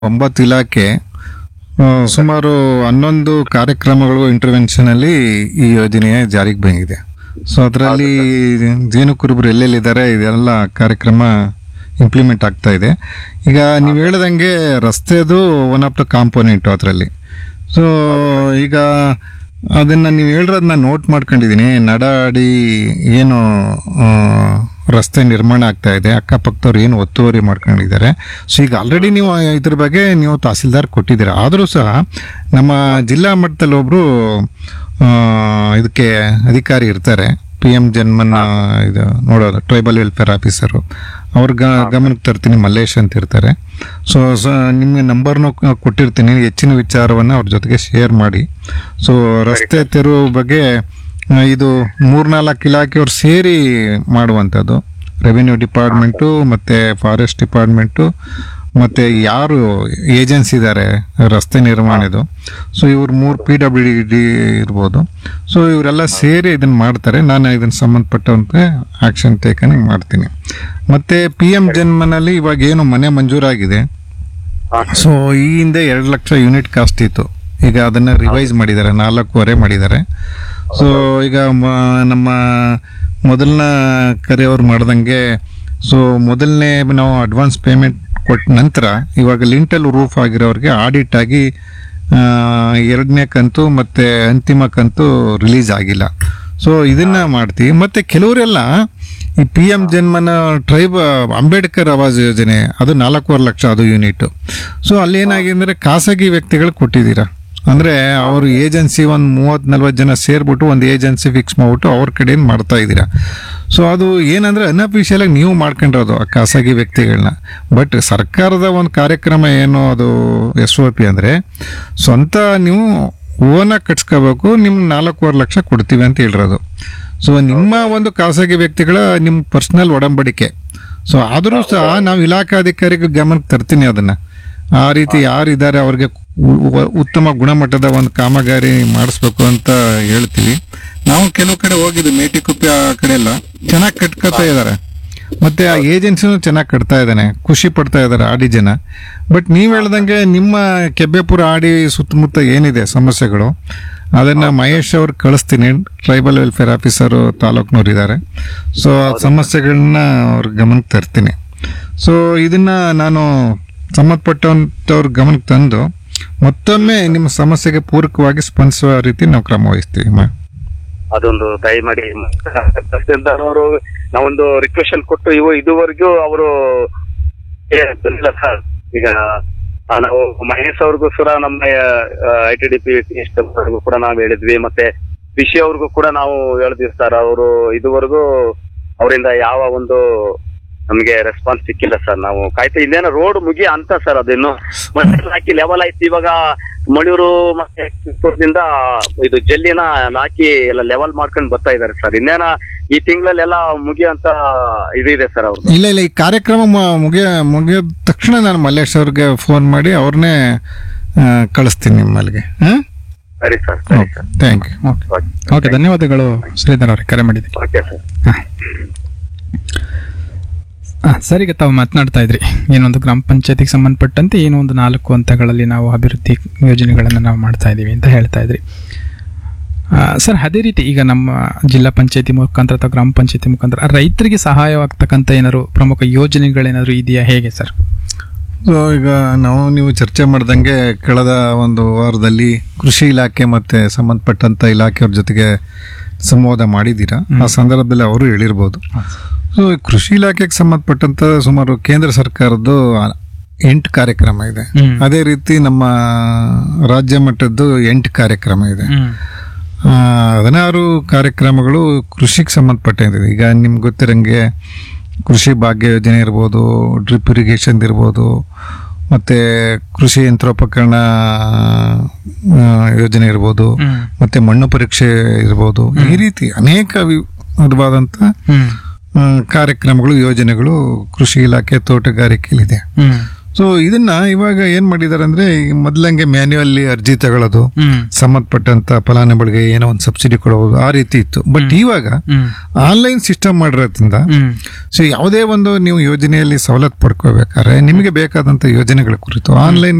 ಒಂಬತ್ತು ಇಲಾಖೆ ಆ, ಸುಮಾರು ಹನ್ನೊಂದು ಕಾರ್ಯಕ್ರಮಗಳು ಇಂಟರ್ವೆನ್ಷನ್ ಅಲ್ಲಿ ಈ ಯೋಜನೆ ಜಾರಿಗೆ ಬಂದಿದೆ ಸೊ ಅದರಲ್ಲಿ ಜೇನು ಕುರುಬರು ಎಲ್ಲೆಲ್ಲಿದ್ದಾರೆ ಇದೆಲ್ಲ ಕಾರ್ಯಕ್ರಮ ಇಂಪ್ಲಿಮೆಂಟ್ ಆಗ್ತಾ ಇದೆ ಈಗ ನೀವು ಹೇಳ್ದಂಗೆ ರಸ್ತೆದು ಒನ್ ಆಫ್ ದ ಕಾಂಪೋನೆಂಟ್ ಅದರಲ್ಲಿ ಸೊ ಈಗ ಅದನ್ನ ನೀವು ಹೇಳಿರೋದನ್ನ ನೋಟ್ ಮಾಡ್ಕೊಂಡಿದ್ದೀನಿ ನಡಾಡಿ ಏನು ಆ, ರಸ್ತೆ ನಿರ್ಮಾಣ ಆಗ್ತಾ ಇದೆ ಅಕ್ಕಪಕ್ಕದವ್ರು ಏನು ಒತ್ತುವರಿ ಮಾಡ್ಕೊಂಡಿದ್ದಾರೆ ಸೊ ಈಗ ಆಲ್ರೆಡಿ ನೀವು ಇದ್ರ ಬಗ್ಗೆ ನೀವು ತಹಸೀಲ್ದಾರ್ ಕೊಟ್ಟಿದ್ದೀರಾ ಆದರೂ ಸಹ ನಮ್ಮ ಜಿಲ್ಲಾ ಮಟ್ಟದಲ್ಲಿ ಒಬ್ರು ಆ, ಇದಕ್ಕೆ ಅಧಿಕಾರಿ ಇರ್ತಾರೆ ಪಿ ಎಂ ಜನ್ಮನ್ ಇದು ನೋಡೋದು ಟ್ರೈಬಲ್ ವೆಲ್ಫೇರ್ ಆಫೀಸರು ಅವ್ರ ಗ- ಗಮನಕ್ಕೆ ತರ್ತೀನಿ ಮಲ್ಲೇಶ್ ಅಂತ ಇರ್ತಾರೆ ಸೊ ನಿಮಗೆ ನಂಬರ್ನು ಕೊಟ್ಟಿರ್ತೀನಿ ಹೆಚ್ಚಿನ ವಿಚಾರವನ್ನು ಅವ್ರ ಜೊತೆಗೆ ಶೇರ್ ಮಾಡಿ ಸೊ ರಸ್ತೆ ತೆರವು ಬಗ್ಗೆ ಆ, ಇದು ಮೂರ್ನಾಲ್ಕು ಇಲಾಖೆಯವ್ರು ಸೇರಿ ಮಾಡುವಂಥದ್ದು ರೆವಿನ್ಯೂ ಡಿಪಾರ್ಟ್ಮೆಂಟು ಮತ್ತು ಫಾರೆಸ್ಟ್ ಡಿಪಾರ್ಟ್ಮೆಂಟು ಮತ್ತು ಯಾರು ಏಜೆನ್ಸಿ ಇದ್ದಾರೆ ರಸ್ತೆ ನಿರ್ಮಾಣದ್ದು ಸೊ ಇವ್ರು ಮೂರು ಪಿ ಡಬ್ಲ್ಯೂ ಡಿ ಇರ್ಬೋದು ಸೊ ಇವರೆಲ್ಲ ಸೇರಿ ಇದನ್ನು ಮಾಡ್ತಾರೆ ನಾನು ಇದನ್ನು ಸಂಬಂಧಪಟ್ಟಂತೆ ಆಕ್ಷನ್ ಟೇಕನ್ ಮಾಡ್ತೀನಿ ಮತ್ತು ಪಿ ಎಮ್ ಜನ್ಮನಲ್ಲಿ ಇವಾಗ ಏನು ಮನೆ ಮಂಜೂರಾಗಿದೆ ಸೊ ಈ ಹಿಂದೆ ಎರಡು ಲಕ್ಷ ಯೂನಿಟ್ ಕಾಸ್ಟ್ ಇತ್ತು ಈಗ ಅದನ್ನ ರಿವೈಸ್ ಮಾಡಿದ್ದಾರೆ ನಾಲ್ಕೂವರೆ ಮಾಡಿದ್ದಾರೆ ಸೊ ಈಗ ಮ- ನಮ್ಮ ಮೊದಲನ ಕರೆಯವ್ರು ಮಾಡ್ದಂಗೆ ಸೊ ಮೊದಲನೇ ನಾವು ಅಡ್ವಾನ್ಸ್ ಪೇಮೆಂಟ್ ಕೊಟ್ಟ ನಂತರ ಇವಾಗ ಲಿಂಟಲ್ ರೂಫ್ ಆಗಿರೋರಿಗೆ ಆಡಿಟ್ ಆಗಿ ಆ, ಎರಡನೇ ಕಂತು ಮತ್ತೆ ಅಂತಿಮ ಕಂತು ರಿಲೀಸ್ ಆಗಿಲ್ಲ ಸೊ ಇದನ್ನ ಮಾಡ್ತೀವಿ ಮತ್ತೆ ಕೆಲವರೆಲ್ಲ ಈ P M Janman tribe Ambedkar Awas ಯೋಜನೆ ಅದು ನಾಲ್ಕೂವರೆ ಲಕ್ಷ ಅದು ಯೂನಿಟ್ ಸೊ ಅಲ್ಲಿ ಏನಾಗಿದೆ ಅಂದ್ರೆ ಖಾಸಗಿ ವ್ಯಕ್ತಿಗಳು ಕೊಟ್ಟಿದ್ದೀರಾ ಅಂದ್ರೆ ಅವ್ರ ಏಜೆನ್ಸಿ ಒಂದು ಮೂವತ್ ನಲ್ವತ್ತು ಜನ ಸೇರ್ಬಿಟ್ಟು ಒಂದು ಏಜೆನ್ಸಿ ಫಿಕ್ಸ್ ಮಾಡ್ಬಿಟ್ಟು ಅವ್ರ ಕಡೆಯಿಂದ ಮಾಡ್ತಾ ಇದ್ದೀರಾ ಸೊ ಅದು ಏನಂದ್ರೆ ಅನ್ಅಫಿಷಿಯಲ್ ಆಗಿ ನೀವು ಮಾಡ್ಕೊಂಡಿರೋದು ಆ ಖಾಸಗಿ ವ್ಯಕ್ತಿಗಳನ್ನ ಬಟ್ ಸರ್ಕಾರದ ಒಂದು ಕಾರ್ಯಕ್ರಮ ಏನು ಅದು ಎಸ್ ಒ ಪಿ ಅಂದ್ರೆ ಸ್ವಂತ ನೀವು ಓನಾಗಿ ಕಟ್ಸ್ಕೋಬೇಕು ನಿಮ್ ನಾಲ್ಕೂವರೆ ಲಕ್ಷ ಕೊಡ್ತೀವಿ ಅಂತ ಹೇಳಿರೋದು ಸೊ ನಿಮ್ಮ ಒಂದು ಖಾಸಗಿ ವ್ಯಕ್ತಿಗಳ ನಿಮ್ಮ ಪರ್ಸನಲ್ ಒಡಂಬಡಿಕೆ ಸೊ ಆದರೂ ಸಹ ನಾವು ಇಲಾಖಾಧಿಕಾರಿಗೆ ಗಮನಕ್ಕೆ ತರ್ತೀನಿ ಅದನ್ನ ಆ ರೀತಿ ಯಾರಿದ್ದಾರೆ ಅವ್ರಿಗೆ ಉ- ಉ- ಉತ್ತಮ ಗುಣಮಟ್ಟದ ಒಂದು ಕಾಮಗಾರಿ ಮಾಡಿಸ್ಬೇಕು ಅಂತ ಹೇಳ್ತೀವಿ ನಾವು ಕೆಲವು ಕಡೆ ಹೋಗಿದ್ವಿ ಮೇಟಿಕುಪ್ಪಿ ಆ ಕಡೆ ಎಲ್ಲ ಚೆನ್ನಾಗಿ ಕಟ್ಕೋತಾ ಇದ್ದಾರೆ ಮತ್ತೆ ಆ ಏಜೆನ್ಸಿನೂ ಚೆನ್ನಾಗಿ ಕಟ್ತಾ ಇದ್ದಾನೆ ಖುಷಿ ಪಡ್ತಾ ಇದ್ದಾರೆ ಆಡಿ ಜನ ಬಟ್ ನೀವ್ ಹೇಳ್ದಂಗೆ ನಿಮ್ಮ ಕೆಬ್ಬೆಪುರ ಆಡಿ ಸುತ್ತಮುತ್ತ ಏನಿದೆ ಸಮಸ್ಯೆಗಳು ಅದನ್ನ ಮಹೇಶ್ ಅವ್ರಿಗೆ ಕಳಿಸ್ತೀನಿ ಟ್ರೈಬಲ್ ವೆಲ್ಫೇರ್ ಆಫೀಸರು ತಾಲೂಕ್ನವ್ರು ಇದ್ದಾರೆ ಸೊ ಆ ಸಮಸ್ಯೆಗಳನ್ನ ಅವ್ರ ಗಮನಕ್ಕೆ ತರ್ತೀನಿ ಸೊ ಇದನ್ನ ನಾನು ಸಂಬಂಧಪಟ್ಟಂತವ್ರ ಗಮನಕ್ಕೆ ತಂದು ಮತ್ತೊಮ್ಮೆ ನಿಮ್ಮ ಸಮಸ್ಯೆಗೆ ಪೂರಕವಾಗಿ ಸ್ಪಂದಿಸುವ ರೀತಿ ನಾವು ಕ್ರಮ ವಹಿಸ್ತೀವಿ ಮ- ಅದೊಂದು ದಯಮಾಡಿ ತಹಸೀಲ್ದಾರ್ ಅವರು ನಾವೊಂದು ರಿಕ್ವೆಷನ್ ಕೊಟ್ಟು ಇವು ಇದುವರೆಗೂ ಅವರು ಬಂದಿಲ್ಲ ಸರ್ ಈಗ ಆ, ನಾವು ಮಹೇಶ್ ಅವ್ರಿಗೂ ಕೂಡ ನಮ್ಮ ಐ ಟಿ ಡಿ ಪಿ ಕೂಡ ನಾವು ಹೇಳಿದ್ವಿ ಮತ್ತೆ ರಿಷಿ ಅವ್ರಿಗೂ ಕೂಡ ನಾವು ಹೇಳಿದ್ವಿ ಸರ್ ಅವರು ಇದುವರೆಗೂ ಅವರಿಂದ ಯಾವ ಒಂದು ನಮಗೆ ರೆಸ್ಪಾನ್ಸ್ ಸಿಕ್ಕಿಲ್ಲ ಸರ್ ನಾವು ಕಾಯ್ತಾ ಇನ್ನೇನೋ ರೋಡ್ ಮುಗಿ ಅಂತ ಸರ್ ಅದಿನ್ನು ಮತ್ತೆ ಹಾಕಿ ಲೆವೆಲ್ ಆಯ್ತು ಇವಾಗ ಮಣಿಯೂರು ಮತ್ತೆ ಕಿತ್ತೂರ್ದಿಂದ ಇದು ಜಲ್ಲಿನ ಹಾಕಿ ಎಲ್ಲ ಲೆವೆಲ್ ಮಾಡ್ಕೊಂಡು ಬರ್ತಾ ಇದಾರೆ ಸರ್ ಇನ್ನೇನ ಈ ತಿಂಗಳಲ್ಲೆಲ್ಲ ಮುಗಿಯಂತ ಇದಿದೆ ಸರ್ ಅವ್ರದ್ದು ಇಲ್ಲ ಇಲ್ಲ ಈ ಕಾರ್ಯಕ್ರಮ ಮ- ಮುಗಿಯ ಮುಗಿದ ತಕ್ಷಣ ನಾನು ಮಲ್ಲೇಶ್ ಅವ್ರಿಗೆ ಫೋನ್ ಮಾಡಿ ಅವ್ರನ್ನೇ ಆ, ಕಳಿಸ್ತೀನಿ ನಿಮ್ಮಲ್ಲಿಗೆ ಸರಿ ಸರ್ ಸರಿ sir thank you okay okay ಧನ್ಯವಾದಗಳು ಶ್ರೀಧರ್ ಅವರೇ ಕರೆ ಮಾಡಿದ್ದಕ್ಕೆ ಓಕೆ ಸರ್ ಹಾಂ ಸರ್ ಈಗ ತಾವು ಮಾತನಾಡ್ತಾ ಇದ್ರಿ ಏನೊಂದು ಗ್ರಾಮ ಪಂಚಾಯತಿಗೆ ಸಂಬಂಧಪಟ್ಟಂತೆ ಏನೋ ಒಂದು ನಾಲ್ಕು ಹಂತಗಳಲ್ಲಿ ನಾವು ಅಭಿವೃದ್ಧಿ ಯೋಜನೆಗಳನ್ನು ನಾವು ಮಾಡ್ತಾ ಇದ್ದೀವಿ ಅಂತ ಹೇಳ್ತಾ ಇದ್ರಿ ಆ, ಸರ್ ಅದೇ ರೀತಿ ಈಗ ನಮ್ಮ ಜಿಲ್ಲಾ ಪಂಚಾಯತಿ ಮುಖಾಂತರ ಅಥವಾ ಗ್ರಾಮ ಪಂಚಾಯತಿ ಮುಖಾಂತರ ರೈತರಿಗೆ ಸಹಾಯವಾಗ್ತಕ್ಕಂಥ ಏನಾದ್ರು ಪ್ರಮುಖ ಯೋಜನೆಗಳೇನಾದ್ರು ಇದೆಯಾ ಹೇಗೆ ಸರ್ ಸೊ ಈಗ ನಾವು ನೀವು ಚರ್ಚೆ ಮಾಡ್ದಂಗೆ ಕಳೆದ ಒಂದು ವಾರದಲ್ಲಿ ಕೃಷಿ ಇಲಾಖೆ ಮತ್ತೆ ಸಂಬಂಧಪಟ್ಟಂತ ಇಲಾಖೆಯವ್ರ ಜೊತೆಗೆ ಸಂವಾದ ಮಾಡಿದ್ದೀರಾ ಆ ಸಂದರ್ಭದಲ್ಲಿ ಅವರು ಹೇಳಿರ್ಬೋದು ಸೊ ಕೃಷಿ ಇಲಾಖೆಗೆ ಸಂಬಂಧಪಟ್ಟಂತ ಸುಮಾರು ಕೇಂದ್ರ ಸರ್ಕಾರದ್ದು ಎಂಟು ಕಾರ್ಯಕ್ರಮ ಇದೆ ಹ್ಮ್. ಅದೇ ರೀತಿ ನಮ್ಮ ರಾಜ್ಯ ಮಟ್ಟದ್ದು ಎಂಟು ಕಾರ್ಯಕ್ರಮ ಇದೆ ಆ, ಹದಿನಾರು ಕಾರ್ಯಕ್ರಮಗಳು ಕೃಷಿಗೆ ಸಂಬಂಧಪಟ್ಟಿದೆ ಈಗ ನಿಮ್ಗೆ ಗೊತ್ತಿರಂಗೆ ಕೃಷಿ ಭಾಗ್ಯ ಯೋಜನೆ ಇರ್ಬೋದು ಡ್ರಿಪ್ ಇರಿಗೇಷನ್ ಇರ್ಬೋದು ಮತ್ತೆ ಕೃಷಿ ಯಂತ್ರೋಪಕರಣ ಆ, ಯೋಜನೆ ಇರ್ಬೋದು ಹ್ಮ್. ಮತ್ತೆ ಮಣ್ಣು ಪರೀಕ್ಷೆ ಇರ್ಬೋದು ಈ ರೀತಿ ಅನೇಕ ವಿ- ವಿಧವಾದಂಥ ಹ್ಮ್ ಆ, ಕಾರ್ಯಕ್ರಮಗಳು ಯೋಜನೆಗಳು ಕೃಷಿ ಇಲಾಖೆ ತೋಟಗಾರಿಕೆಯಲ್ಲಿದೆ ಹ್ಮ್ ಸೊ ಇದನ್ನ ಇವಾಗ ಏನ್ ಮಾಡಿದಾರೆ ಅಂದ್ರೆ ಈಗ ಮೊದ್ಲಂಗೆ ಮ್ಯಾನ್ಯುವಲ್ಲಿ ಅರ್ಜಿ ತಗೊಳ್ಳೋದು ಹ್ಮ್ ಸಂಬಂಧಪಟ್ಟಂತ ಫಲಾನುಭವಿಗೆ ಏನೋ ಒಂದು ಸಬ್ಸಿಡಿ ಕೊಡೋದು ಆ ರೀತಿ ಇತ್ತು ಬಟ್ ಇವಾಗ ಹ್ಮ್ ಆನ್ಲೈನ್ ಸಿಸ್ಟಮ್ ಮಾಡಿರೋದ್ರಿಂದ ಹ್ಮ್ ಸೊ ಯಾವುದೇ ಒಂದು ನೀವು ಯೋಜನೆಯಲ್ಲಿ ಸವಲತ್ತು ಪಡ್ಕೋಬೇಕಾದ್ರೆ ನಿಮಗೆ ಬೇಕಾದಂತ ಯೋಜನೆಗಳ ಕುರಿತು ಆನ್ಲೈನ್